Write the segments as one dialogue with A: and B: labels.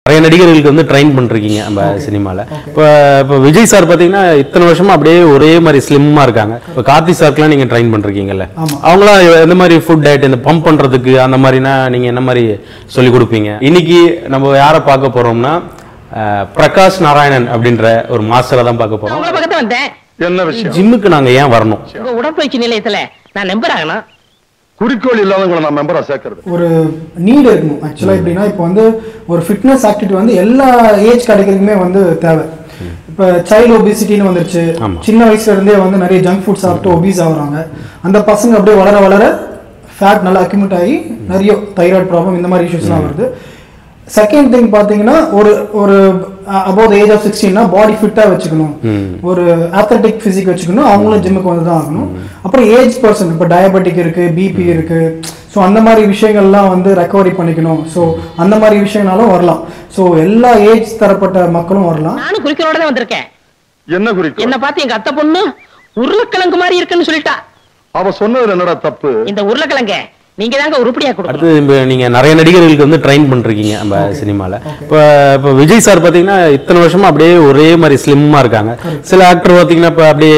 A: நிறைய நடிகர்களுக்கு வந்து ட்ரெயின் பண்ணிருக்கீங்க நம்ம சினிமால இப்போ இப்போ விஜய் சார் பார்த்தீங்கன்னா இத்தனை வருஷமா அப்படியே ஒரே மாதிரி ஸ்லிம்மா இருக்காங்க இப்போ கார்த்தி சார்க்குலாம் நீங்க ட்ரெயின் பண்றீங்கல்ல
B: ஆமா.
A: அவங்களாம் எந்த மாதிரி ஃபுட் டயட் இந்த பம்ப் பண்றதுக்கு அந்த மாதிரினா நீங்க என்ன மாதிரி சொல்லி கொடுப்பீங்க இன்னைக்கு நம்ம யாரை பார்க்க போறோம்னா அஹ், பிரகாஷ் நாராயணன் அப்படின்ற ஒரு மாஸ்டரை தான் பார்க்க போறோம்
C: உங்களை பக்கத்து வந்தேன்
D: என்ன விஷயம்
A: ஜிம்முக்கு நாங்க ஏன் வரணும்
C: உங்க உடற்பயிற்சி நிலையத்துல நான் நம்பர் ஆகணும்
D: குறிக்கோள் இல்லாதவங்களை நான் மெம்பரா சேர்க்கறது
B: ஒரு நீடு இருக்கணும் ஆக்சுவலாக எப்படின்னா இப்போ வந்து ஒரு ஃபிட்னஸ் ஆக்டிவிட்டி வந்து எல்லா ஏஜ் கேட்டகரிக்குமே வந்து தேவை இப்போ சைல்டு ஒபிசிட்டின்னு வந்துருச்சு
A: ஆமா.
B: சின்ன வயசுல இருந்தே வந்து நிறைய ஜங்க் ஃபுட் சாப்பிட்டு ஒபீஸ் ஆகுறாங்க அந்த பசங்க அப்படியே வளர வளர ஃபேட் நல்லா அக்யூமிட் ஆகி நிறைய தைராய்டு ப்ராப்ளம் இந்த மாதிரி இஷ்யூஸ்லாம் வருது செகண்ட் திங் பார்த்தீங்கன்னா ஒரு ஒரு அபவுட் ஏஜ் ஆஃப் சிக்ஸ்டீன்னா பாடி ஃபிட்டாக வச்சுக்கணும் ஒரு அத்லட்டிக் ஃபிசிக் வச்சுக்கணும் அவங்களும் ஜிம்முக்கு வந்து தான் ஆகணும் அப்புறம் ஏஜ் பர்சன் இப்போ டயபெட்டிக் இருக்கு பிபி இருக்கு ஸோ அந்த மாதிரி விஷயங்கள்லாம் வந்து ரெக்கவரி பண்ணிக்கணும் ஸோ அந்த மாதிரி விஷயம்னாலும் வரலாம் ஸோ எல்லா ஏஜ் தரப்பட்ட மக்களும் வரலாம்
C: நானும் குறிக்கோளோட தான் வந்திருக்கேன்
D: என்ன குறிக்கோள்
C: என்ன பார்த்து எங்க அத்தை பொண்ணு உருளைக்கிழங்கு மாதிரி இருக்குன்னு சொல்லிட்டா
D: அவ சொன்னதுல என்னடா தப்பு
C: இந்த உருளைக்கிழங்க நீங்க தாங்க உருப்படியா கொடுக்கணும்
A: அடுத்து இப்ப நீங்க நிறைய நடிகர்களுக்கு வந்து ட்ரெயின் பண்ணிருக்கீங்க நம்ம சினிமால இப்போ இப்போ விஜய் சார் பாத்தீங்கன்னா இத்தனை வருஷமா அப்படியே ஒரே மாதிரி ஸ்லிம்மா இருக்காங்க சில ஆக்டர் பாத்தீங்கன்னா இப்போ அப்படியே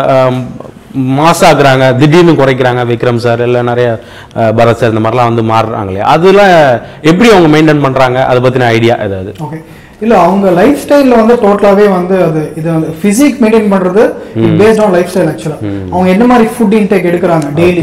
A: மாஸ் ஆகுறாங்க திடீர்னு குறைக்கிறாங்க விக்ரம் சார் இல்ல நிறைய அஹ், பரத் சார் இந்த மாதிரிலாம் வந்து மாறுறாங்களே அதெல்லாம் எப்படி அவங்க மெயின்டைன் பண்றாங்க அதை பத்தின ஐடியா ஏதாவது
B: ஓகே இல்ல அவங்க லைஃப் ஸ்டைல்ல வந்து டோட்டலாவே வந்து அது இது வந்து பிசிக் மெயின்டைன் பண்றது பேஸ்ட் ஆன் லைஃப் ஸ்டைல் ஆக்சுவலா அவங்க என்ன மாதிரி ஃபுட் இன்டேக் எடுக்கிறாங்க டெய்லி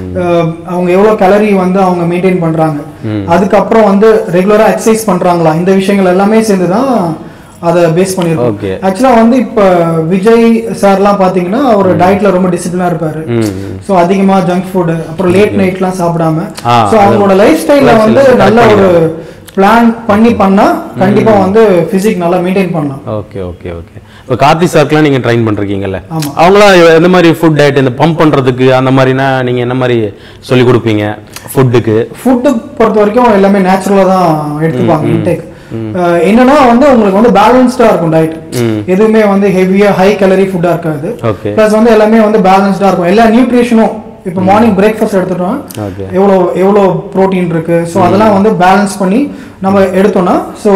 B: அவங்க எவ்வளவு கேலரி வந்து அவங்க மெயின்டைன் பண்றாங்க அதுக்கப்புறம் வந்து ரெகுலரா எக்ஸசைஸ் பண்றாங்களா இந்த விஷயங்கள் எல்லாமே சேர்ந்து தான் அதை பேஸ்
A: Okay.
B: பண்ணிருக்கோம் ஆக்சுவலா வந்து இப்ப விஜய் சார்லாம் பாத்தீங்கன்னா அவர் டயட்ல ரொம்ப டிசிப்ளினா இருப்பாரு சோ அதிகமா ஜங்க் ஃபுட் அப்புறம் லேட் நைட்லாம் சாப்பிடாம
A: ஆ,
B: சோ அவங்களோட லைஃப் ஸ்டைல்ல
A: lifestyle
B: வந்து
A: correct
B: நல்ல ஒரு
A: பண்ணிக்கிறாங்க.
B: பிளான் பண்ணி பண்ணா கண்டிப்பா வந்து பிசிக் நல்லா மெயின்டைன் பண்ணலாம்
A: ஓகே ஓகே ஓகே இப்போ கார்த்தி சார்க்குலாம் நீங்க ட்ரெயின் பண்ணிருக்கீங்கல்ல
B: ஆமா.
A: அவங்களாம் எந்த மாதிரி ஃபுட் டயட் இந்த பம்ப் பண்றதுக்கு அந்த மாதிரினா நீங்க என்ன மாதிரி சொல்லி கொடுப்பீங்க ஃபுட்டுக்கு
B: ஃபுட்டு பொறுத்த வரைக்கும் எல்லாமே நேச்சுரலா தான் எடுத்துப்பாங்க இன்டேக் என்னன்னா வந்து உங்களுக்கு வந்து பேலன்ஸ்டா இருக்கும் டயட் எதுவுமே வந்து ஹெவியா ஹை கேலரி ஃபுட்டா இருக்காது
A: Okay.
B: ப்ளஸ் வந்து எல்லாமே வந்து பேலன்ஸ்டா இருக்கும் எல்லா நியூட்ரிஷனும் இப்போ மார்னிங் பிரேக்ஃபாஸ்ட் எடுத்துட்டோம்
A: Okay.
B: எவ்வளோ எவ்வளோ ப்ரோட்டீன் இருக்கு ஸோ அதெல்லாம் வந்து பேலன்ஸ் பண்ணி நம்ம எடுத்தோம்னா ஸோ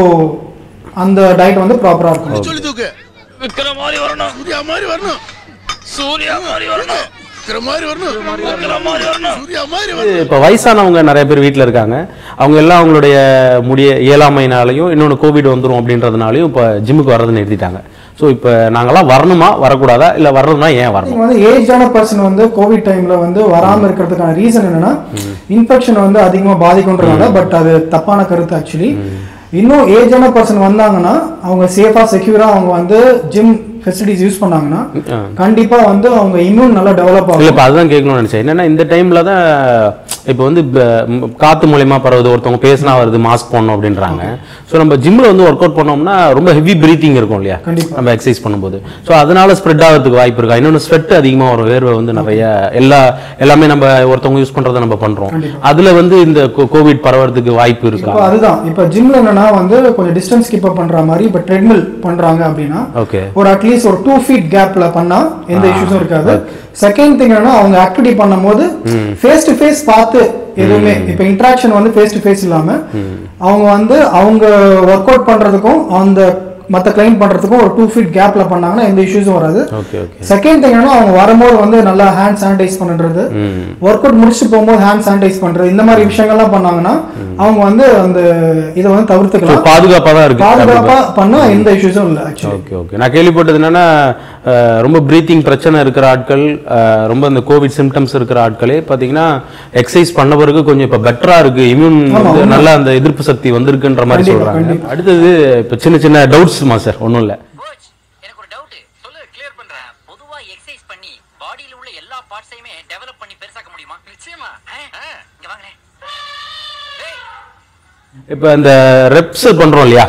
B: அந்த டயட் வந்து ப்ராப்பரா இருக்கும்
E: சொல்லி தூக்கு விக்கிற மாதிரி வரணும் சூர்யா மாதிரி வரணும் சூர்யா மாதிரி வரணும் விக்கிற மாதிரி வரணும் விக்கிற மாதிரி வரணும் சூர்யா மாதிரி வரணும்
A: இப்போ வயசானவங்க நிறைய பேர் வீட்டில் இருக்காங்க அவங்க எல்லாம் அவங்களுடைய முடிய இயலாமைனாலையும் இன்னொன்று கோவிட் வந்துரும் அப்படின்றதுனாலையும் இப்போ ஜிம்முக்கு வர்றது நிறுத்திட்டாங்க ஸோ இப்போ நாங்கெல்லாம் வரணுமா வரக்கூடாதா இல்லை வர்றதுனா ஏன் வரணும்
B: நீங்க வந்து ஏஜான பர்சன் வந்து கோவிட் டைம்ல வந்து வராம இருக்கிறதுக்கான ரீசன் என்னன்னா இன்ஃபெக்ஷன் வந்து அதிகமா பாதிக்கும்ன்றதால பட் அது தப்பான கருத்து ஆக்சுவலி இன்னும் ஏஜான பர்சன் வந்தாங்கன்னா அவங்க சேஃபா செக்யூரா அவங்க வந்து ஜிம் ஃபெசிலிட்டிஸ் யூஸ் பண்ணாங்கன்னா கண்டிப்பா வந்து அவங்க இம்யூன் நல்லா டெவலப்
A: இல்லை
B: ஆகும்
A: இப்போ அதுதான் கேட்கணும்னு நினச்சேன் என்னன்னா இந்த டைமில் தான் இப்போ வந்து இப்ப, ம், காத்து மூலயமா பரவுது ஒருத்தவங்க பேசினா வருது மாஸ்க் போடணும் அப்படின்றாங்க ஸோ நம்ம ஜிம்மில் வந்து ஒர்க் அவுட் பண்ணோம்னா ரொம்ப ஹெவி பிரீத்திங் இருக்கும் இல்லையா
B: கண்டிப்பா.
A: நம்ம எக்ஸசைஸ் பண்ணும்போது ஸோ அதனால ஸ்ப்ரெட் ஆகிறதுக்கு வாய்ப்பு இருக்கா இன்னொன்று ஸ்வெட் அதிகமாக வரும் வேர்வை வந்து நிறைய எல்லா எல்லாமே நம்ம ஒருத்தவங்க யூஸ் பண்ணுறதை நம்ம பண்ணுறோம் அதில் வந்து இந்த கோவிட் பரவறதுக்கு வாய்ப்பு இருக்கா
B: இப்போ அதுதான் இப்போ ஜிம்ல என்னன்னா வந்து கொஞ்சம் டிஸ்டன்ஸ் கீப் அப் பண்ற மாதிரி இப்போ ட்ரெட்மில் பண்றாங்க அப்படின்னா
A: ஓகே
B: ஒரு அட்லீஸ்ட் ஒரு டூ ஃபீட் கேப்ல பண்ணா எந்த இஷ்யூஸும் இருக்காது செகண்ட் திங் என்னன்னா அவங்க ஆக்டிவிட்டி பண்ணும்போது ஃபேஸ் டு ஃபேஸ் பார்த்து எதுவுமே இப்போ இன்ட்ராக்ஷன் வந்து ஃபேஸ் டு ஃபேஸ் இல்லாம அவங்க வந்து அவங்க ஒர்க் அவுட் பண்றதுக்கும் அந்த மத்த கிளைம் பண்றதுக்கும் ஒரு டூ ஃபீட் கேப்ல பண்ணாங்கன்னா எந்த இஷ்யூஸும் வராது
A: ஓகே ஓகே
B: செகண்ட் திங் என்னன்னா அவங்க வரும்போது வந்து நல்லா ஹேண்ட் சானிடைஸ் பண்ணுறது
A: ம்
B: ஒர்க் அவுட் முடிச்சுட்டு போகும்போது ஹேண்ட் சானிடைஸ் பண்றது இந்த மாதிரி விஷயங்கள்லாம் பண்ணாங்கன்னா அவங்க வந்து அந்த இதை வந்து
A: ஸோ
B: தவிர்த்துக்கலாம்
A: பாதுகாப்பாக தான் இருக்கு
B: பாதுகாப்பா பண்ணா எந்த இஷ்யூஸும் இல்லை ஆக்சுவலி
A: ஓகே ஓகே நான் கேள்விப்பட்டது என்னன்னா அஹ், ரொம்ப பிரீத்திங் பிரச்சனை இருக்கிற ஆட்கள் அஹ், ரொம்ப இந்த கோவிட் சிம்டம்ஸ் இருக்கிற ஆட்களே பார்த்தீங்கன்னா எக்ஸசைஸ் பண்ண பிறகு கொஞ்சம் இப்போ பெட்டரா இருக்கு இம்யூன் வந்து நல்லா அந்த எதிர்ப்பு சக்தி வந்திருக்குன்ற மாதிரி
B: கண்டிப்பா,
A: சொல்றாங்க
B: கண்டிப்பா.
A: அடுத்தது இப்போ சின்ன சின்ன டவுட்ஸ்மா சார் ஒன்றும் இல்லை
F: கோச் எனக்கு ஒரு டவுட் சொல்லு கிளியர் பண்றேன் பொதுவா எக்ஸசைஸ் பண்ணி பாடியில உள்ள எல்லா பார்ட்ஸையுமே டெவலப் பண்ணி பெருசாக்க முடியுமா நிச்சயமா இங்க வாங்களேன் டேய்
A: இப்போ இந்த ரெப்ஸ் பண்றோம் இல்லையா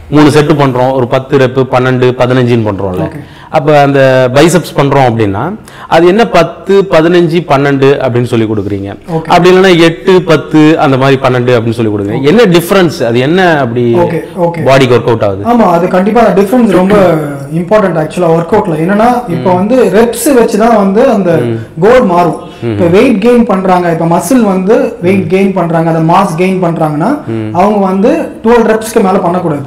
A: மூணு செட்டு பண்றோம் ஒரு பத்து ரெப்பு பன்னெண்டு பதினஞ்சுன்னு பண்றோம்ல அப்ப அந்த பைசப்ஸ் பண்றோம் அப்படின்னா அது என்ன பத்து பதினஞ்சு பன்னெண்டு அப்படின்னு சொல்லி கொடுக்குறீங்க அப்படி இல்லைன்னா எட்டு பத்து அந்த மாதிரி பன்னெண்டு அப்படின்னு சொல்லி கொடுக்குறீங்க என்ன டிஃபரன்ஸ் அது என்ன அப்படி
B: Okay, okay.
A: பாடிக்கு ஒர்க் அவுட் ஆகுது
B: ஆமா அது கண்டிப்பா அந்த டிஃபரன்ஸ் ரொம்ப இம்பார்ட்டன்ட் ஆக்சுவலா ஒர்க் அவுட்ல என்னன்னா இப்போ வந்து ரெப்ஸ் வச்சு தான் வந்து அந்த கோல் மாறும் இப்போ வெயிட் கெயின் பண்றாங்க இப்போ மசில் வந்து வெயிட் கெயின் பண்றாங்க அந்த மாஸ் கெயின் பண்றாங்கன்னா அவங்க வந்து டுவெல் ரெப்ஸ்க்கு மேல பண்ணக்கூடாது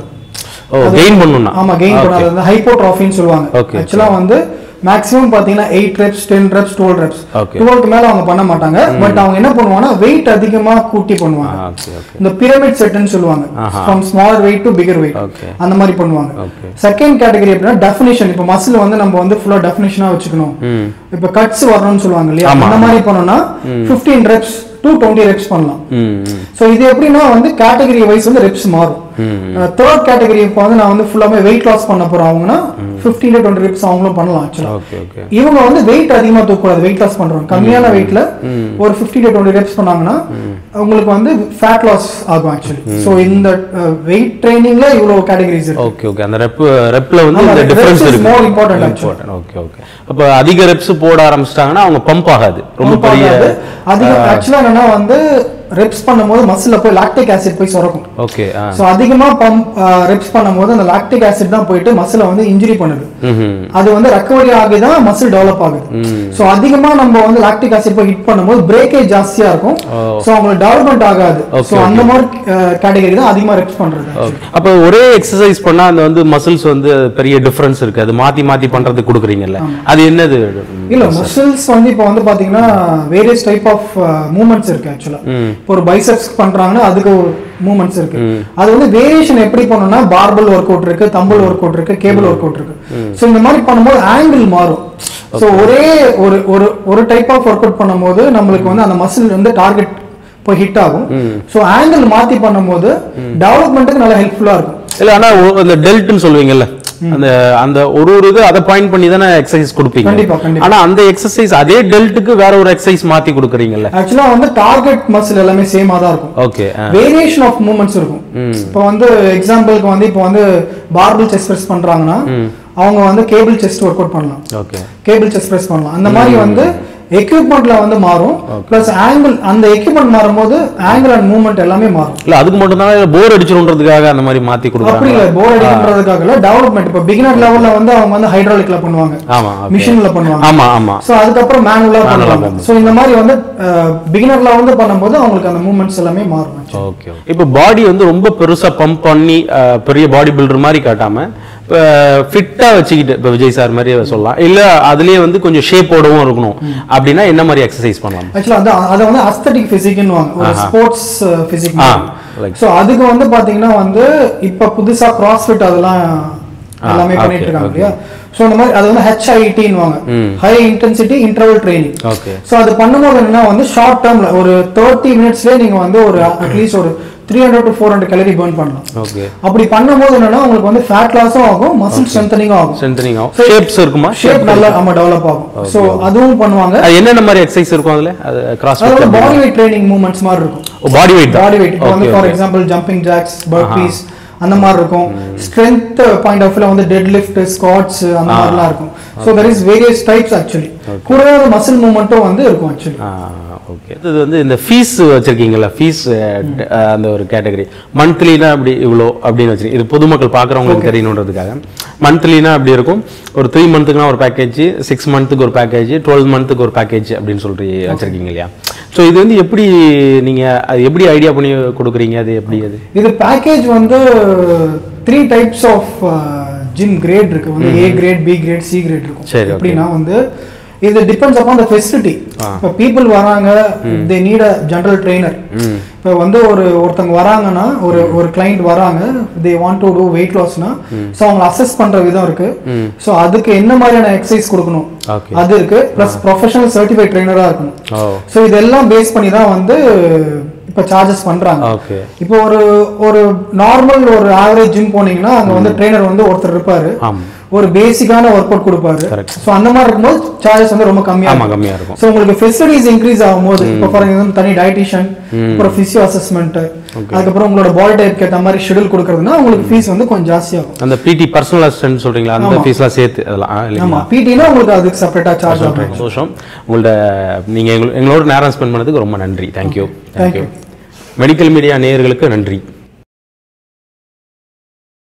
A: ஓ கெயின் பண்ணணும்னா
B: ஆமா கெயின்
A: Okay.
B: பண்ணாது வந்து ஹைப்போட்ராஃபின்னு சொல்லுவாங்க
A: Okay,
B: ஆக்சுவலா வந்து மேக்ஸிமம் பாத்தீங்கன்னா eight reps ten reps twelve reps
A: Okay.
B: டுவெல்க்கு மேல அவங்க பண்ண மாட்டாங்க பட் அவங்க என்ன பண்ணுவாங்கன்னா வெயிட் அதிகமா கூட்டி பண்ணுவாங்க
A: ஆ, okay, okay.
B: இந்த பிரமிட் செட்னு சொல்லுவாங்க
A: ஆஹா.
B: From small weight to bigger weight
A: Okay.
B: அந்த மாதிரி பண்ணுவாங்க
A: Okay.
B: செகண்ட் கேட்டகரி அப்படின்னா டெஃபினிஷன் இப்போ மசில் வந்து நம்ம வந்து ஃபுல்லா டெஃபினிஷனா வச்சுக்கணும்
A: ம்
B: இப்போ கட்ஸ் வரணும்னு சொல்லுவாங்க இல்லையா
A: ஆமா.
B: அந்த மாதிரி பண்ணோம்னா fifteen reps to twenty reps பண்ணலாம்
A: ம் ம்.
B: ஸோ இது எப்படின்னா வந்து கேட்டகரி வைஸ் வந்து ரெப்ஸ் மாறும் தேர்ட் கேட்டகரி இப்போ வந்து நான் வந்து ஃபுல்லாமே வெயிட் லாஸ் பண்ண போறவங்கன்னா ஃபிஃப்டீன் டு டுவெண்ட்டி ரெப்ஸ் அவங்களும் பண்ணலாம் ஆக்சுவலா
A: ஓகே ஓகே
B: இவங்க வந்து வெயிட் அதிகமா தூக்கக்கூடாது வெயிட் லாஸ் பண்றவங்க கம்மியான வெயிட்ல ஒரு 50 டு டுவெண்ட்டி ரெப்ஸ் பண்ணாங்கன்னா உங்களுக்கு வந்து ஃபேட் லாஸ் ஆகும் ஆக்சுவலி ஸோ இந்த வெயிட் ட்ரைனிங்ல இவ்வளவு கேட்டகரிஸ் இருக்கு
A: ஓகே ஓகே அந்த ரெப் ரெப்ல வந்து
B: ஆமா,
A: இந்த
B: reps
A: டிஃபரன்ஸ்
B: is
A: இருக்கு
B: more important actually.
A: Important. Okay okay அப்ப அதிக ரெப்ஸ் போட ஆரம்பிச்சிட்டாங்கன்னா அவங்க பம்ப் ஆகாது ரொம்ப
B: Pump
A: பெரிய
B: ஆகாது. அதிகம் ஆக்சுவலா என்னன்னா வந்து ரெப்ஸ் பண்ணும்போது மசில்ல போய் லாக்டிக் ஆசிட் போய் சுரக்கும்
A: ஓகே ஆ
B: ஸோ அதிகமா பம்ப் ரெப்ஸ் பண்ணும்போது அந்த லாக்டிக் ஆசிட் தான் போயிட்டு மசிலை வந்து இன்ஜுரி பண்ணுது
A: ம்ஹும்.
B: அது வந்து ரெக்கவரி ஆகி தான் மசில் டெவலப் ஆகுது ஸோ அதிகமா நம்ம வந்து லாக்டிக் ஆசிட் போய் ஹிட் பண்ணும்போது பிரேக்கேஜ் ஜாஸ்தியா இருக்கும்
A: ஓ.
B: ஸோ அவங்களுக்கு டெவலப்மெண்ட் ஆகாது
A: Okay,
B: ஸோ அந்த
A: okay.
B: மாதிரி கேட்டகரி தான் அதிகமா ரெப்ஸ் பண்றது
A: Okay. அப்ப ஒரே எக்ஸசைஸ் பண்ணா அந்த வந்து மசில்ஸ் வந்து பெரிய டிஃபரன்ஸ் இருக்கு அது மாத்தி மாத்தி பண்றது கொடுக்குறீங்கல்ல அது என்னது
B: இல்ல மசில்ஸ் வந்து இப்போ வந்து பாத்தீங்கன்னா வேரியஸ் டைப் ஆஃப் மூமெண்ட்ஸ் இருக்கு ஆக்சுவலா இப்போ ஒரு பைசெப்ஸ் பண்றாங்கன்னா அதுக்கு ஒரு மூமெண்ட்ஸ் இருக்கு அது வந்து வேரியேஷன் எப்படி பண்ணணும்னா பார்பல் ஒர்க் அவுட் இருக்கு தம்பிள் ஒர்க் அவுட் இருக்கு கேபிள் ஒர்க் அவுட் இருக்கு ஸோ இந்த மாதிரி பண்ணும்போது ஆங்கிள் மாறும் ஸோ ஒரே ஒரு ஒரு ஒரு டைப் ஆஃப் ஒர்க் அவுட் பண்ணும்போது நம்மளுக்கு வந்து அந்த மசில் வந்து டார்கெட் போய் ஹிட் ஆகும் ஸோ ஆங்கிள் மாத்தி பண்ணும்போது டெவலப்மெண்ட்டுக்கு நல்லா ஹெல்ப்ஃபுல்லா இருக்கும்
A: இல்ல ஆனா ஒ- அந்த டெல்ட்னு சொல்லுவீங்கல்ல அந்த அந்த ஒரு ஒரு இது அதை பாயிண்ட் பண்ணி தானே எக்ஸசைஸ் கொடுப்பீங்க
B: கண்டிப்பா, கண்டிப்பா.
A: ஆனா அந்த எக்ஸசைஸ் அதே டெல்ட்டுக்கு வேற ஒரு எக்ஸசைஸ் மாத்தி கொடுக்குறீங்கல்ல
B: ஆக்சுவலா வந்து டார்கெட் மசில் எல்லாமே சேமா தான் இருக்கும்
A: ஓகே
B: வேரியேஷன் ஆஃப் மூமெண்ட்ஸ் இருக்கும் இப்போ வந்து எக்ஸாம்பிளுக்கு வந்து இப்போ வந்து பார்பிள் செஸ்ட் பிரஸ் பண்றாங்கன்னா அவங்க வந்து கேபிள் செஸ்ட் ஒர்க் அவுட் பண்ணலாம்
A: ஓகே
B: கேபிள் செஸ்ட் பிரஸ் பண்ணலாம் அந்த மாதிரி வந்து எக்யூப்மெண்ட்ல வந்து மாறும் பிளஸ் ஆங்கிள் அந்த எக்யூப்மெண்ட் மாறும்போது ஆங்கிள் அண்ட் மூவ்மெண்ட் எல்லாமே மாறும்
A: இல்ல அதுக்கு மட்டும் தான் போர் அடிச்சிருன்றதுக்காக அந்த மாதிரி மாத்தி
B: அப்படி
A: கொடுக்குறாங்க
B: இல்ல போர் அடிக்கிறதுக்காக இல்ல டெவலப்மெண்ட் இப்போ பிகினர் லெவல்ல வந்து அவங்க வந்து ஹைட்ராலிக்ல பண்ணுவாங்க
A: ஆமா okay.
B: மிஷின்ல பண்ணுவாங்க
A: ஆமா ஆமா
B: சோ அதுக்கப்புறம் மேனுவலா
A: Manual ஆ
B: பண்ணுவாங்க
A: பண்ணுவாங்க.
B: சோ இந்த மாதிரி வந்து பிகினர்ல வந்து பண்ணும்போது அவங்களுக்கு அந்த மூவ்மெண்ட்ஸ் எல்லாமே மாறும் actually.
A: ஓகே இப்போ பாடி வந்து ரொம்ப பெருசா பம்ப் பண்ணி அஹ், பெரிய பாடி பில்டர் மாதிரி காட்டாம இப்போ ஃபிட்டா வச்சுக்கிட்டு இப்போ விஜய் சார் மாதிரி சொல்லலாம் இல்ல அதுலயே வந்து கொஞ்சம் ஷேப்போடவும் இருக்கணும் அப்படின்னா என்ன மாதிரி எக்ஸசைஸ் பண்ணலாம்
B: ஆக்சுவலா அது அதை வந்து அஸ்தட்டிக் பிசிக்னு வாங்க ஒரு
A: ஆஹா.
B: ஸ்போர்ட்ஸ் பிசிக்
A: ஆ, like-
B: சோ அதுக்கு வந்து பாத்தீங்கன்னா வந்து இப்ப புதுசா கிராஸ்ஃபிட் அதெல்லாம் எல்லாமே
A: okay,
B: பண்ணிட்டு இருக்காங்க
A: okay.
B: இல்லையா சோ அந்த மாதிரி அது வந்து ஹெச்ஐடின்னு வாங்க high intensity interval training
A: okay
B: so அது பண்ணும்போது என்னன்னா வந்து ஷார்ட் டேர்ம்ல ஒரு தேர்ட்டி மினிட்ஸ்லயே நீங்க வந்து ஒரு அட்லீஸ்ட் ஒரு three hundred to four hundred calorie burn பண்ணலாம்
A: ஓகே
B: அப்படி பண்ணும்போது என்னன்னா உங்களுக்கு வந்து ஃபேட் லாஸும் ஆகும் மசில் ஸ்ட்ரென்தனிங்கும் ஆகும்
A: ஸ்ட்ரென்தனிங் ஆகும்
B: So,
A: ஷேப்ஸ் இருக்குமா
B: ஷேப் நல்லா ஆமா டெவலப் ஆகும் சோ அதுவும் பண்ணுவாங்க
A: அது என்னென்ன மாதிரி எக்ஸசைஸ் இருக்கும் அதுல அது கிராஸ்
B: அதாவது பாடி வெயிட் ட்ரைனிங் மூவ்மெண்ட்ஸ் மாதிரி இருக்கும்
A: பாடி வெயிட்
B: பாடி வெயிட் இப்போ வந்து for example jumping jacks burpees அந்த மாதிரி இருக்கும் ஸ்ட்ரென்த் பாயிண்ட் ஆஃப் வியூல வந்து டெட் லிஃப்ட் ஸ்குவாட்ஸ் அந்த மாதிரிலாம் இருக்கும் so there is various types actually கூடவே மசில் மூவ்மெண்ட்டும் வந்து இருக்கும் ஆக்சுவலி
A: ஓகே இது வந்து இந்த ஃபீஸ் வச்சிருக்கீங்கல்ல ஃபீஸ் அந்த ஒரு கேட்டகரி மந்த்லினா அப்படி இவ்வளோ அப்படின்னு வச்சிருக்கீங்க இது பொதுமக்கள் பார்க்குறவங்களுக்கு தெரியணுன்றதுக்காக மந்த்லினா அப்படி இருக்கும் ஒரு த்ரீ மந்த்துக்குனா ஒரு பேக்கேஜ் சிக்ஸ் மந்த்துக்கு ஒரு பேக்கேஜ் டுவெல் மந்த்துக்கு ஒரு பேக்கேஜ் அப்படின்னு சொல்லிட்டு வச்சிருக்கீங்க இல்லையா ஸோ இது வந்து எப்படி நீங்க அது எப்படி ஐடியா பண்ணி கொடுக்குறீங்க அது எப்படி அது
B: இது பேக்கேஜ் வந்து three types of gym grade இருக்கு வந்து A grade B grade C grade இருக்கும்
A: சரி, okay.
B: எப்படின்னா வந்து இது டிபெண்ட்ஸ் அப்பான் த ஃபெசிலிட்டி இப்போ பீப்புள் வராங்க they need a general trainer இப்போ வந்து ஒரு ஒருத்தவங்க வராங்கன்னா ஒரு ஒரு கிளைண்ட் வராங்க they want to do weight லாஸ்னா ஸோ அவங்க அசஸ் பண்ற விதம் இருக்கு ஸோ அதுக்கு என்ன மாதிரியான எக்ஸசைஸ் கொடுக்கணும்
A: Okay.
B: அது இருக்கு ப்ளஸ் ப்ரொஃபஷனல் சர்டிஃபைட் ட்ரெயினரா இருக்கணும்
A: ஓ
B: ஸோ இதெல்லாம் பேஸ் பண்ணி தான் வந்து இப்போ சார்ஜஸ் பண்றாங்க
A: ஓகே
B: இப்போ ஒரு ஒரு நார்மல் ஒரு ஆவரேஜ் ஜிம் போனீங்கன்னா அங்க வந்து ட்ரெயினர் வந்து ஒருத்தர் இருப்பாரு
A: ஆமா
B: ஒரு பேசிக்கான ஒர்க் அவுட் கொடுப்பாரு
A: Correct.
B: ஸோ அந்த மாதிரி இருக்கும்போது சார்ஜஸ் வந்து ரொம்ப கம்மியா
A: ஆமா கம்மியா இருக்கும்
B: ஸோ உங்களுக்கு ஃபெசிலிட்டிஸ் இன்க்ரீஸ் ஆகும்போது இப்போ ஃபார் எக்ஸாம்பிள் தனி டயட்டிஷியன் அப்புறம் ஃபிசியோ அசஸ்மெண்ட் அதுக்கப்புறம் உங்களோட பால் டைப்க்கு ஏற்ற மாதிரி ஷெடியூல் கொடுக்கறதுனா உங்களுக்கு ஃபீஸ் வந்து கொஞ்சம் ஜாஸ்தியாகும்
A: அந்த பிடி பர்சனல் அசிஸ்டன்ட் சொல்றீங்களா அந்த
B: ஆமா.
A: ஃபீஸ்லாம் சேர்த்து அதெல்லாம் ஆ,
B: ஆமா
A: இல்லைங்களா
B: பிடினா உங்களுக்கு அதுக்கு செப்பரேட்டா சார்ஜ் ஆகும்
A: சந்தோஷம் உங்களோட நீங்க எங்களோ- எங்களோட நேரம் ஸ்பெண்ட் பண்ணதுக்கு ரொம்ப நன்றி thank you
B: Thank you.
A: Medical media நேயர்களுக்கு நன்றி